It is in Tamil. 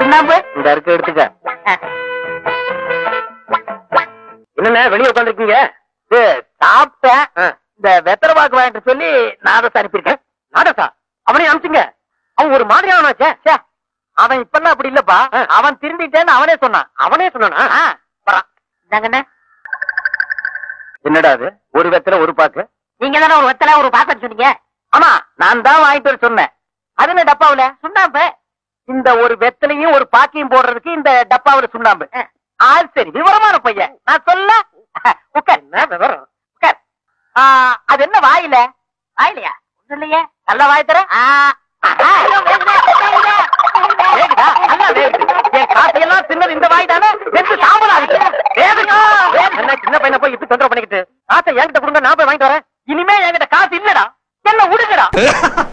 சுண்ணாம்பு இந்த இருக்கு எடுத்துக்க ஆ. என்னண்ணே வெளியே உட்காந்துருக்கீங்க இது சாப்பிட்டேன் இந்த வெத்தலை பாக்கு வாங்கிட்டு சொல்லி நாதஸ் அனுப்பியிருக்கேன் நாடசா அவனையும் அனுப்பிச்சுங்க அவன் ஒரு மாதிரியானவனாச்சே ச்சே, அவன் இப்பெல்லாம் அப்படி இல்லப்பா ஆ. அவன் திருந்திட்டேன்னு அவனே சொன்னான் அவனே சொன்னானா ஆ, வரான் இந்தாங்கண்ணே என்னடா அது ஒரு வெத்தல ஒரு பாக்கு நீங்க தானே ஒரு வெத்தலை ஒரு பாக்கெட் சொன்னீங்க ஆமா நான் தான் வாங்கிட்டு வர சொன்னேன் அது என்ன டப்பாவுல சுண்ணாம்பு இந்த ஒரு வெத்தலையும் ஒரு பாக்கையும் போடுறதுக்கு இந்த டப்பாவுல சுண்ணாம்பு ஆ சரி விவரமான பையன் நான் சொல்ல உட்கார் என்ன விவரம் உட்கார் ஆ, அது என்ன வாயில வாயிலையா ஒண்ணும் இல்லையே நல்ல வாய் தர வேகுதா நல்லா வேகுது என் காசையெல்லாம் தின்னது இந்த வாய் தானே வெந்து சாம்பல் ஆகுது வேகுதா என்ன சின்ன பையனை போய் இப்படி தொந்தரவு பண்ணிக்கிட்டு காசை என்கிட்ட கொடுங்க நான் போய் வாங்கிட்டு வரேன் இனிமே என்கிட்ட காசு இல்லடா என்ன விடுங்கடா